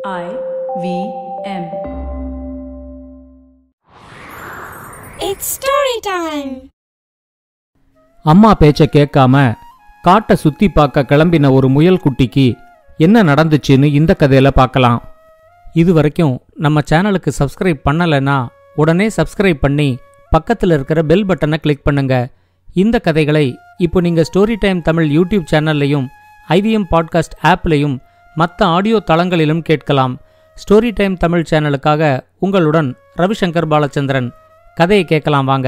I V M. It's story time. அம்மா பேச்ச கேட்காம காட்டை சுத்தி பார்க்க கிளம்பின ஒரு முயல் குட்டிக்கு என்ன நடந்துச்சுன்னு இந்த கதையில பார்க்கலாம் இது வரைக்கும் நம்ம சேனலுக்கு சப்ஸ்கிரைப் பண்ணலைன்னா உடனே சப்ஸ்கிரைப் பண்ணி பக்கத்தில் இருக்கிற பெல் பட்டனை கிளிக் பண்ணுங்க இந்த கதைகளை இப்போ நீங்க ஸ்டோரி டைம் தமிழ் யூடியூப் சேனல்லையும் ஐவிஎம் பாட்காஸ்ட் ஆப்லையும் மற்ற ஆடியோ தளங்களிலும் கேட்கலாம் ஸ்டோரி டைம் தமிழ் சேனலுக்காக உங்களுடன் ரவிசங்கர் பாலச்சந்திரன் கதையை கேட்கலாம் வாங்க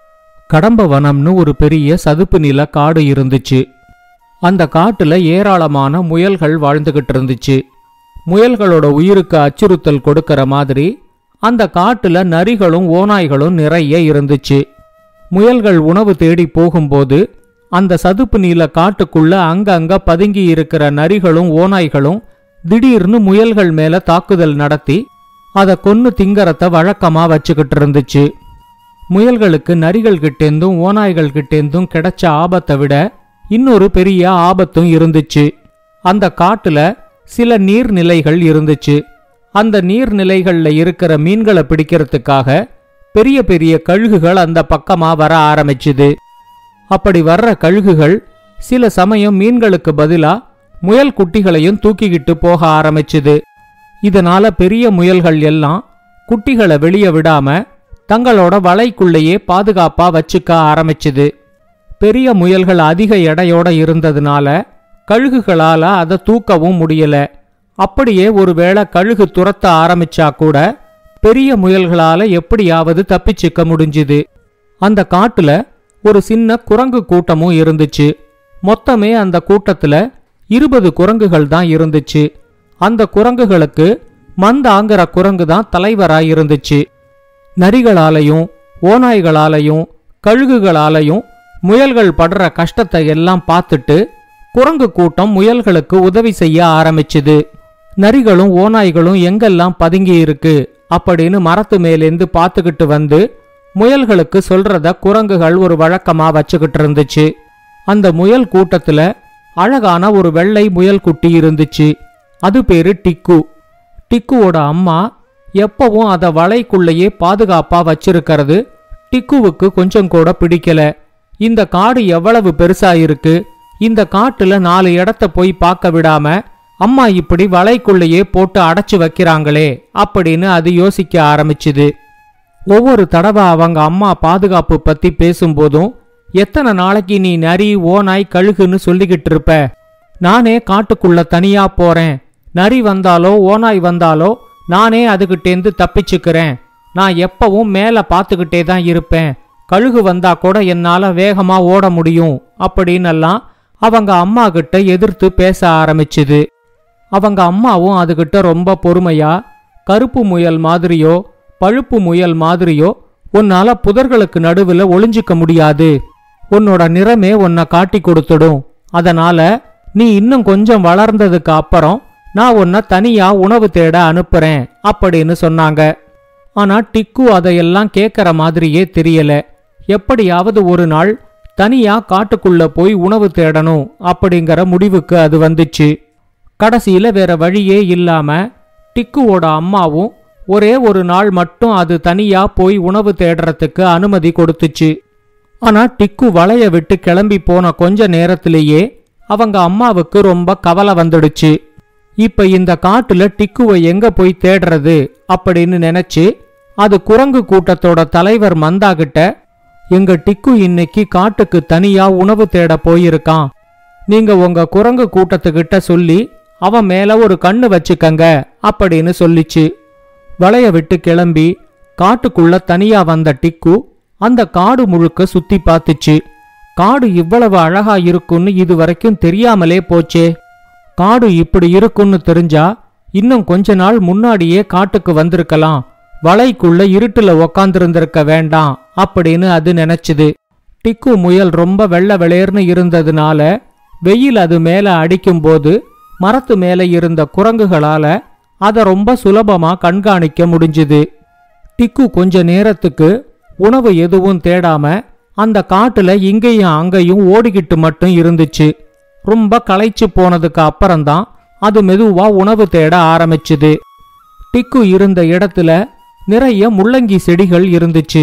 கடம்ப வனம்னு ஒரு பெரிய சதுப்பு நில காடு இருந்துச்சு அந்த காட்டுல ஏராளமான முயல்கள் வாழ்ந்துகிட்டு இருந்துச்சு முயல்களோட உயிருக்கு அச்சுறுத்தல் கொடுக்கற மாதிரி அந்த காட்டுல நரிகளும் ஓநாய்களும் நிறைய இருந்துச்சு முயல்கள் உணவு தேடி போகும்போது அந்த சதுப்பு நீல காட்டுக்குள்ள அங்கங்க பதுங்கி இருக்கிற நரிகளும் ஓநாய்களும் திடீர்னு முயல்கள் மேல தாக்குதல் நடத்தி அத கொன்னு திங்கறத வழக்கமா வச்சுக்கிட்டு இருந்துச்சு முயல்களுக்கு நரிகள் கிட்டேந்தும் ஓநாய்கள் கிட்டேந்தும் கிடைச்ச ஆபத்தை விட இன்னொரு பெரிய ஆபத்தும் இருந்துச்சு அந்த காட்டுல சில நீர்நிலைகள் இருந்துச்சு அந்த நீர்நிலைகள்ல இருக்கிற மீன்களை பிடிக்கிறதுக்காக பெரிய பெரிய கழுகுகள் அந்த பக்கமா வர ஆரம்பிச்சுது அப்படி வர்ற கழுகுகள் சில சமயம் மீன்களுக்கு பதிலா முயல் குட்டிகளையும் தூக்கிக்கிட்டு போக ஆரம்பிச்சுது இதனால பெரிய முயல்கள் எல்லாம் குட்டிகளை வெளியே விடாம தங்களோட வலைக்குள்ளேயே பாதுகாப்பா வச்சுக்க ஆரம்பிச்சுது பெரிய முயல்கள் அதிக எடையோட இருந்ததுனால கழுகுகளால அதை தூக்கவும் முடியல அப்படியே ஒருவேளை கழுகு துரத்த ஆரம்பிச்சா கூட பெரிய முயல்களால எப்படியாவது தப்பிச்சுக்க முடிஞ்சுது அந்த காட்டுல ஒரு சின்ன குரங்கு கூட்டமும் இருந்துச்சு மொத்தமே அந்த கூட்டத்துல இருபது குரங்குகள் தான் இருந்துச்சு அந்த குரங்குகளுக்கு மந்தாங்கிற குரங்கு தான் தலைவரா இருந்துச்சு நரிகளாலையும் ஓநாய்களாலையும் கழுகுகளாலையும் முயல்கள் படுற கஷ்டத்தை எல்லாம் பார்த்துட்டு குரங்கு கூட்டம் முயல்களுக்கு உதவி செய்ய ஆரம்பிச்சுது நரிகளும் ஓநாய்களும் எங்கெல்லாம் பதுங்கி இருக்கு அப்படின்னு மரத்து மேலேந்து பார்த்துக்கிட்டு வந்து முயல்களுக்கு சொல்றத குரங்குகள் ஒரு வழக்கமா வச்சுக்கிட்டு இருந்துச்சு அந்த முயல் கூட்டத்துல அழகான ஒரு வெள்ளை முயல் குட்டி இருந்துச்சு அது பேரு டிக்கு டிக்குவோட அம்மா எப்பவும் அத வலைக்குள்ளேயே பாதுகாப்பா வச்சிருக்கிறது டிக்குவுக்கு கொஞ்சம் கூட பிடிக்கல இந்த காடு எவ்வளவு பெருசா இருக்கு இந்த காட்டுல நாலு இடத்த போய் பார்க்க விடாம அம்மா இப்படி வலைக்குள்ளேயே போட்டு அடைச்சு வைக்கிறாங்களே அப்படின்னு அது யோசிக்க ஆரம்பிச்சுது ஒவ்வொரு தடவை அவங்க அம்மா பாதுகாப்பு பத்தி பேசும்போதும் எத்தனை நாளைக்கு நீ நரி ஓநாய் கழுகுன்னு சொல்லிக்கிட்டு இருப்ப நானே காட்டுக்குள்ள தனியா போறேன் நரி வந்தாலோ ஓநாய் வந்தாலோ நானே அதுகிட்டேந்து தப்பிச்சுக்கிறேன் நான் எப்பவும் மேல பார்த்துக்கிட்டே தான் இருப்பேன் கழுகு வந்தா கூட என்னால வேகமா ஓட முடியும் அப்படின்னெல்லாம் அவங்க அம்மா கிட்ட எதிர்த்து பேச ஆரம்பிச்சுது அவங்க அம்மாவும் அதுகிட்ட ரொம்ப பொறுமையா கருப்பு முயல் மாதிரியோ பழுப்பு முயல் மாதிரியோ உன்னால புதர்களுக்கு நடுவுல ஒளிஞ்சிக்க முடியாது உன்னோட நிறமே உன்னை காட்டி கொடுத்துடும் அதனால நீ இன்னும் கொஞ்சம் வளர்ந்ததுக்கு அப்புறம் நான் உன்னை தனியா உணவு தேட அனுப்புறேன் அப்படின்னு சொன்னாங்க ஆனா டிக்கு அதையெல்லாம் கேட்கற மாதிரியே தெரியல எப்படியாவது ஒரு நாள் தனியா காட்டுக்குள்ள போய் உணவு தேடணும் அப்படிங்கிற முடிவுக்கு அது வந்துச்சு கடைசியில வேற வழியே இல்லாம டிக்குவோட அம்மாவும் ஒரே ஒரு நாள் மட்டும் அது தனியா போய் உணவு தேடுறதுக்கு அனுமதி கொடுத்துச்சு ஆனா டிக்கு வளைய விட்டு கிளம்பி போன கொஞ்ச நேரத்திலேயே அவங்க அம்மாவுக்கு ரொம்ப கவலை வந்துடுச்சு இப்ப இந்த காட்டுல டிக்குவை எங்க போய் தேடுறது அப்படின்னு நினைச்சு அது குரங்கு கூட்டத்தோட தலைவர் மந்தா கிட்ட எங்க டிக்கு இன்னைக்கு காட்டுக்கு தனியா உணவு தேட போயிருக்கான் நீங்க உங்க குரங்கு கூட்டத்துக்கிட்ட சொல்லி அவன் மேல ஒரு கண்ணு வச்சுக்கங்க அப்படின்னு சொல்லிச்சு வளைய விட்டு கிளம்பி காட்டுக்குள்ள தனியா வந்த டிக்கு அந்த காடு முழுக்க சுத்தி பார்த்துச்சு காடு இவ்வளவு அழகா இருக்குன்னு இது வரைக்கும் தெரியாமலே போச்சே காடு இப்படி இருக்குன்னு தெரிஞ்சா இன்னும் கொஞ்ச நாள் முன்னாடியே காட்டுக்கு வந்திருக்கலாம் வலைக்குள்ள இருட்டுல உக்காந்துருந்திருக்க வேண்டாம் அப்படின்னு அது நினைச்சுது டிக்கு முயல் ரொம்ப வெள்ள வெளியர்னு இருந்ததுனால வெயில் அது மேல அடிக்கும்போது மரத்து மேல இருந்த குரங்குகளால அதை ரொம்ப சுலபமா கண்காணிக்க முடிஞ்சுது டிக்கு கொஞ்ச நேரத்துக்கு உணவு எதுவும் தேடாம அந்த காட்டுல இங்கேயும் அங்கேயும் ஓடிக்கிட்டு மட்டும் இருந்துச்சு ரொம்ப களைச்சு போனதுக்கு அப்புறம்தான் அது மெதுவா உணவு தேட ஆரம்பிச்சுது டிக்கு இருந்த இடத்துல நிறைய முள்ளங்கி செடிகள் இருந்துச்சு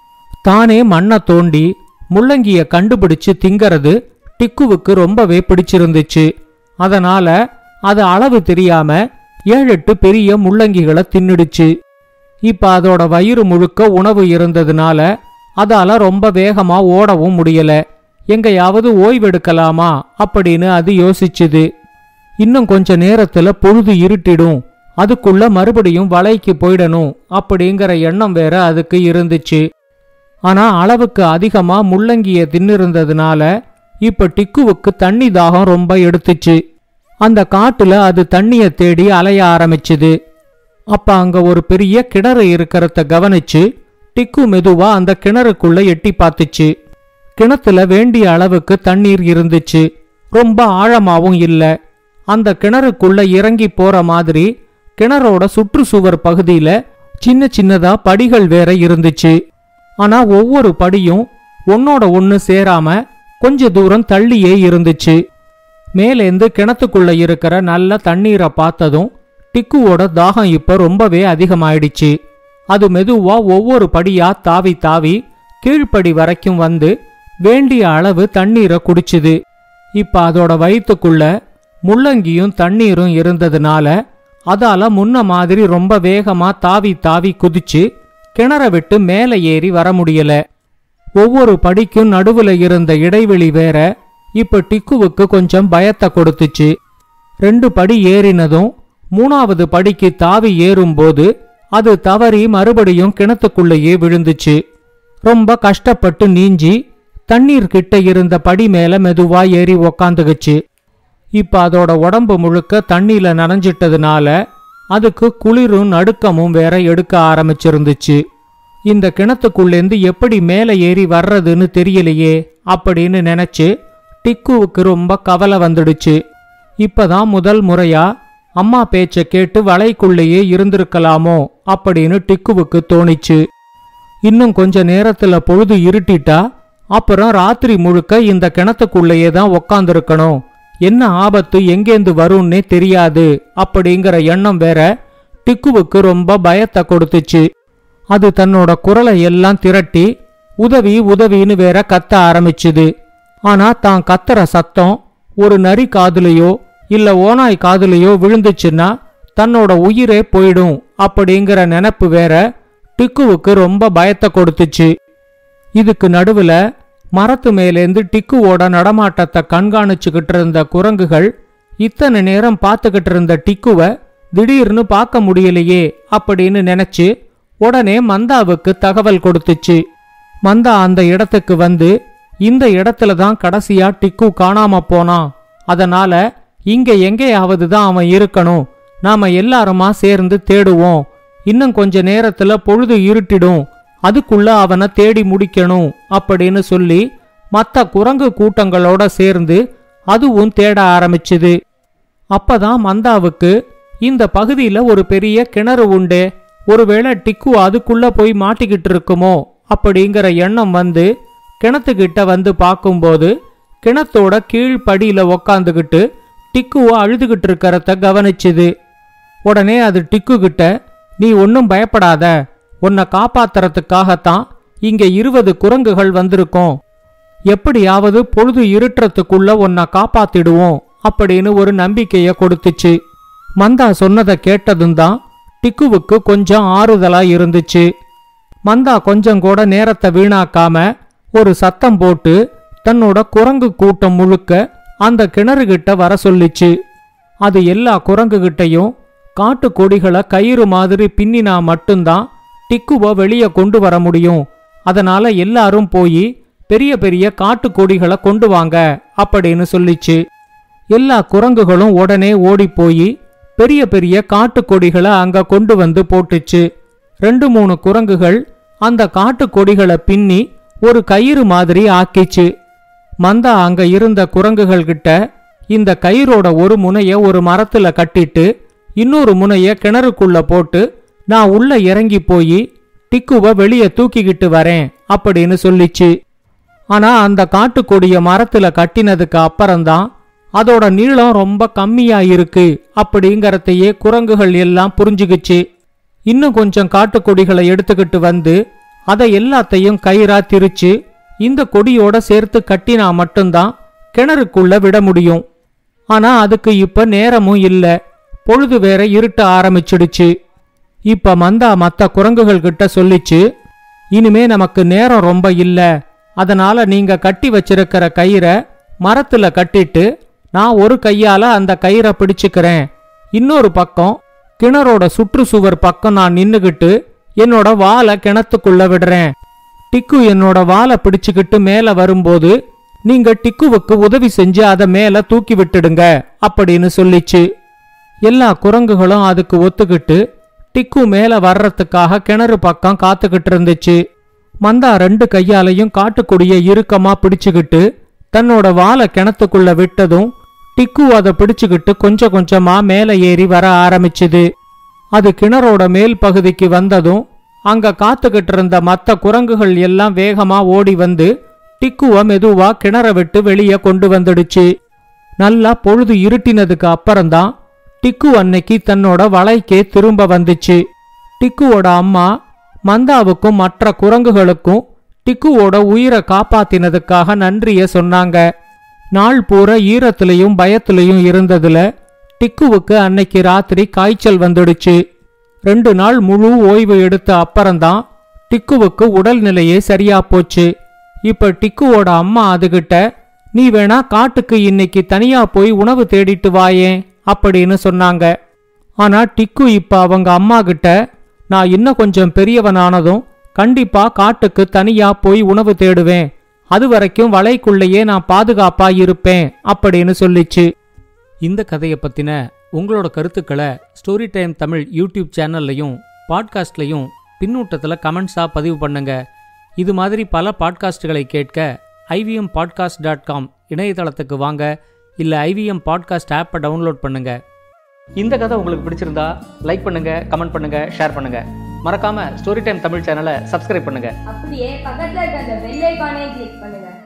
தானே மண்ணை தோண்டி முள்ளங்கிய கண்டுபிடிச்சு திங்கறது டிக்குவுக்கு ரொம்பவே பிடிச்சிருந்துச்சு அதனால அது அளவு தெரியாம ஏழெட்டு பெரிய முள்ளங்கிகளை தின்னுடுச்சு இப்ப அதோட வயிறு முழுக்க உணவு இருந்ததுனால அதால ரொம்ப வேகமா ஓடவும் முடியல எங்கேயாவது ஓய்வெடுக்கலாமா அப்படின்னு அது யோசிச்சுது இன்னும் கொஞ்ச நேரத்துல பொழுது இருட்டிடும் அதுக்குள்ள மறுபடியும் வலைக்கு போயிடணும் அப்படிங்கிற எண்ணம் வேற அதுக்கு இருந்துச்சு ஆனா அளவுக்கு அதிகமா முள்ளங்கிய தின்னிருந்ததுனால இப்ப டிக்குவுக்கு தண்ணி தாகம் ரொம்ப எடுத்துச்சு அந்த காட்டுல அது தண்ணிய தேடி அலைய ஆரம்பிச்சுது அப்ப அங்க ஒரு பெரிய கிணறு இருக்கிறத கவனிச்சு டிக்கு மெதுவா அந்த கிணறுக்குள்ள எட்டி பார்த்துச்சு கிணத்துல வேண்டிய அளவுக்கு தண்ணீர் இருந்துச்சு ரொம்ப ஆழமாவும் இல்ல அந்த கிணறுக்குள்ள இறங்கி போற மாதிரி கிணறோட சுற்றுச்சுவர் பகுதியில சின்ன சின்னதா படிகள் வேற இருந்துச்சு ஆனா ஒவ்வொரு படியும் ஒன்னோட ஒன்னு சேராம கொஞ்ச தூரம் தள்ளியே இருந்துச்சு மேலேந்து கிணத்துக்குள்ள இருக்கிற நல்ல தண்ணீரை பார்த்ததும் டிக்குவோட தாகம் இப்ப ரொம்பவே அதிகமாயிடுச்சு அது மெதுவா ஒவ்வொரு படியா தாவி தாவி கீழ்ப்படி வரைக்கும் வந்து வேண்டிய அளவு தண்ணீரை குடிச்சுது இப்ப அதோட வயித்துக்குள்ள முள்ளங்கியும் தண்ணீரும் இருந்ததுனால அதால முன்ன மாதிரி ரொம்ப வேகமா தாவி தாவி குதிச்சு கிணற விட்டு மேலே ஏறி வர முடியல ஒவ்வொரு படிக்கும் நடுவுல இருந்த இடைவெளி வேற இப்ப டிக்குவுக்கு கொஞ்சம் பயத்தை கொடுத்துச்சு ரெண்டு படி ஏறினதும் மூணாவது படிக்கு தாவி ஏறும்போது அது தவறி மறுபடியும் கிணத்துக்குள்ளேயே விழுந்துச்சு ரொம்ப கஷ்டப்பட்டு நீஞ்சி தண்ணீர் கிட்ட இருந்த படி மேல மெதுவா ஏறி உக்காந்துக்குச்சு இப்ப அதோட உடம்பு முழுக்க தண்ணியில நனைஞ்சிட்டதுனால அதுக்கு குளிரும் நடுக்கமும் வேற எடுக்க ஆரம்பிச்சிருந்துச்சு இந்த கிணத்துக்குள்ளேந்து எப்படி மேலே ஏறி வர்றதுன்னு தெரியலையே அப்படின்னு நினைச்சு டிக்குவுக்கு ரொம்ப கவலை வந்துடுச்சு இப்பதான் முதல் முறையா அம்மா பேச்ச கேட்டு வலைக்குள்ளேயே இருந்திருக்கலாமோ அப்படின்னு டிக்குவுக்கு தோணிச்சு இன்னும் கொஞ்ச நேரத்துல பொழுது இருட்டிட்டா அப்புறம் ராத்திரி முழுக்க இந்த கிணத்துக்குள்ளேயே தான் உக்காந்துருக்கணும் என்ன ஆபத்து எங்கேந்து வரும்னே தெரியாது அப்படிங்கிற எண்ணம் வேற டிக்குவுக்கு ரொம்ப பயத்தை கொடுத்துச்சு அது தன்னோட குரலை எல்லாம் திரட்டி உதவி உதவின்னு வேற கத்த ஆரம்பிச்சுது ஆனா தான் கத்துற சத்தம் ஒரு நரி காதுலயோ இல்ல ஓனாய் காதுலயோ விழுந்துச்சுன்னா தன்னோட உயிரே போயிடும் அப்படிங்கிற நினைப்பு வேற டிக்குவுக்கு ரொம்ப பயத்தை கொடுத்துச்சு இதுக்கு நடுவுல மரத்து மேலேந்து டிக்குவோட நடமாட்டத்தை கண்காணிச்சுக்கிட்டு இருந்த குரங்குகள் இத்தனை நேரம் பார்த்துக்கிட்டு இருந்த டிக்குவ திடீர்னு பார்க்க முடியலையே அப்படின்னு நினைச்சு உடனே மந்தாவுக்கு தகவல் கொடுத்துச்சு மந்தா அந்த இடத்துக்கு வந்து இந்த இடத்துல தான் கடைசியா டிக்கு காணாம போனான் அதனால இங்க எங்கேயாவது தான் அவன் இருக்கணும் நாம எல்லாருமா சேர்ந்து தேடுவோம் இன்னும் கொஞ்ச நேரத்துல பொழுது இருட்டிடும் அதுக்குள்ள அவனை தேடி முடிக்கணும் அப்படின்னு சொல்லி மத்த குரங்கு கூட்டங்களோட சேர்ந்து அதுவும் தேட ஆரம்பிச்சுது அப்பதான் மந்தாவுக்கு இந்த பகுதியில ஒரு பெரிய கிணறு உண்டு ஒருவேளை டிக்கு அதுக்குள்ள போய் மாட்டிக்கிட்டு இருக்குமோ அப்படிங்கிற எண்ணம் வந்து கிணத்துக்கிட்ட வந்து பார்க்கும்போது கிணத்தோட கீழ்ப்படியில உக்காந்துக்கிட்டு டிக்குவ அழுதுகிட்டு இருக்கிறத கவனிச்சுது உடனே அது டிக்கு கிட்ட நீ ஒன்னும் பயப்படாத உன்னை காப்பாத்துறதுக்காகத்தான் இங்க இருபது குரங்குகள் வந்திருக்கோம் எப்படியாவது பொழுது இருட்டுறதுக்குள்ள உன்னை காப்பாத்திடுவோம் அப்படின்னு ஒரு நம்பிக்கைய கொடுத்துச்சு மந்தா சொன்னதை கேட்டதும் தான் டிக்குவுக்கு கொஞ்சம் ஆறுதலா இருந்துச்சு மந்தா கொஞ்சம் கூட நேரத்தை வீணாக்காம ஒரு சத்தம் போட்டு தன்னோட குரங்கு கூட்டம் முழுக்க அந்த கிணறுகிட்ட வர சொல்லிச்சு அது எல்லா குரங்குகிட்டையும் காட்டு கொடிகளை கயிறு மாதிரி பின்னினா மட்டும்தான் டிக்குவ வெளியே கொண்டு வர முடியும் அதனால எல்லாரும் போய் பெரிய பெரிய காட்டு கொடிகளை கொண்டு வாங்க அப்படின்னு சொல்லிச்சு எல்லா குரங்குகளும் உடனே ஓடி போய் பெரிய பெரிய காட்டு கொடிகளை அங்க கொண்டு வந்து போட்டுச்சு ரெண்டு மூணு குரங்குகள் அந்த காட்டு கொடிகளை பின்னி ஒரு கயிறு மாதிரி ஆக்கிச்சு மந்தா அங்க இருந்த குரங்குகள் கிட்ட இந்த கயிறோட ஒரு முனைய ஒரு மரத்துல கட்டிட்டு இன்னொரு முனைய கிணறுக்குள்ள போட்டு நான் உள்ள இறங்கி போய் டிக்குவ வெளியே தூக்கிக்கிட்டு வரேன் அப்படின்னு சொல்லிச்சு ஆனா அந்த காட்டுக்கொடிய மரத்துல கட்டினதுக்கு அப்புறம்தான் அதோட நீளம் ரொம்ப கம்மியா இருக்கு அப்படிங்கறதையே குரங்குகள் எல்லாம் புரிஞ்சுக்கிச்சு இன்னும் கொஞ்சம் காட்டுக்கொடிகளை எடுத்துக்கிட்டு வந்து அதை எல்லாத்தையும் கயிறா திரிச்சு இந்த கொடியோட சேர்த்து கட்டினா மட்டும்தான் கிணறுக்குள்ள விட முடியும் ஆனா அதுக்கு இப்ப நேரமும் இல்ல பொழுது வேற இருட்ட ஆரம்பிச்சிடுச்சு இப்ப மந்தா மத்த குரங்குகள் கிட்ட சொல்லிச்சு இனிமே நமக்கு நேரம் ரொம்ப இல்ல அதனால நீங்க கட்டி வச்சிருக்கிற கயிறை மரத்துல கட்டிட்டு நான் ஒரு கையால அந்த கயிறை பிடிச்சுக்கிறேன் இன்னொரு பக்கம் கிணறோட சுற்றுச்சுவர் பக்கம் நான் நின்னுகிட்டு என்னோட வாலை கிணத்துக்குள்ள விடுறேன் டிக்கு என்னோட வாலை பிடிச்சுக்கிட்டு மேல வரும்போது நீங்க டிக்குவுக்கு உதவி செஞ்சு அதை மேல தூக்கி விட்டுடுங்க அப்படின்னு சொல்லிச்சு எல்லா குரங்குகளும் அதுக்கு ஒத்துக்கிட்டு டிக்கு மேல வர்றதுக்காக கிணறு பக்கம் காத்துக்கிட்டு இருந்துச்சு மந்தா ரெண்டு கையாலையும் காட்டுக்கொடிய இறுக்கமா பிடிச்சுக்கிட்டு தன்னோட வாலை கிணத்துக்குள்ள விட்டதும் டிக்கு அதை பிடிச்சுக்கிட்டு கொஞ்சம் கொஞ்சமா மேலே ஏறி வர ஆரம்பிச்சுது அது கிணறோட மேல் பகுதிக்கு வந்ததும் அங்க காத்துக்கிட்டு இருந்த மத்த குரங்குகள் எல்லாம் வேகமா ஓடி வந்து டிக்குவ மெதுவா கிணற விட்டு வெளியே கொண்டு வந்துடுச்சு நல்லா பொழுது இருட்டினதுக்கு அப்புறம்தான் டிக்கு அன்னைக்கு தன்னோட வலைக்கே திரும்ப வந்துச்சு டிக்குவோட அம்மா மந்தாவுக்கும் மற்ற குரங்குகளுக்கும் டிக்குவோட உயிரை காப்பாத்தினதுக்காக நன்றிய சொன்னாங்க நாள் பூரா ஈரத்திலையும் பயத்திலையும் இருந்ததுல டிக்குவுக்கு அன்னைக்கு ராத்திரி காய்ச்சல் வந்துடுச்சு ரெண்டு நாள் முழு ஓய்வு எடுத்த அப்புறம்தான் டிக்குவுக்கு உடல்நிலையே சரியா போச்சு இப்ப டிக்குவோட அம்மா அதுகிட்ட நீ வேணா காட்டுக்கு இன்னைக்கு தனியா போய் உணவு தேடிட்டு வாயேன் அப்படின்னு சொன்னாங்க ஆனா டிக்கு இப்ப அவங்க அம்மா கிட்ட நான் இன்னும் கொஞ்சம் பெரியவனானதும் கண்டிப்பா காட்டுக்கு தனியா போய் உணவு தேடுவேன் அது வரைக்கும் வலைக்குள்ளேயே நான் பாதுகாப்பா இருப்பேன் அப்படின்னு சொல்லிச்சு இந்த கதையை பத்தின உங்களோட கருத்துக்களை ஸ்டோரி டைம் தமிழ் யூடியூப் சேனல்லையும் பாட்காஸ்ட்லையும் பின்னூட்டத்தில் கமெண்ட்ஸாக பதிவு பண்ணுங்க இது மாதிரி பல பாட்காஸ்டுகளை கேட்க ஐவிஎம் பாட்காஸ்ட் டாட் காம் இணையதளத்துக்கு வாங்க இல்லை ஐவிஎம் பாட்காஸ்ட் ஆப்பை டவுன்லோட் பண்ணுங்க இந்த கதை உங்களுக்கு பிடிச்சிருந்தா லைக் பண்ணுங்க கமெண்ட் பண்ணுங்க ஷேர் பண்ணுங்க மறக்காம ஸ்டோரி டைம் தமிழ் சேனலை சப்ஸ்கிரைப் பண்ணுங்க அப்படியே பக்கத்துல இருக்க அந்த பெல் ஐகானை கிளிக் பண்ணுங்க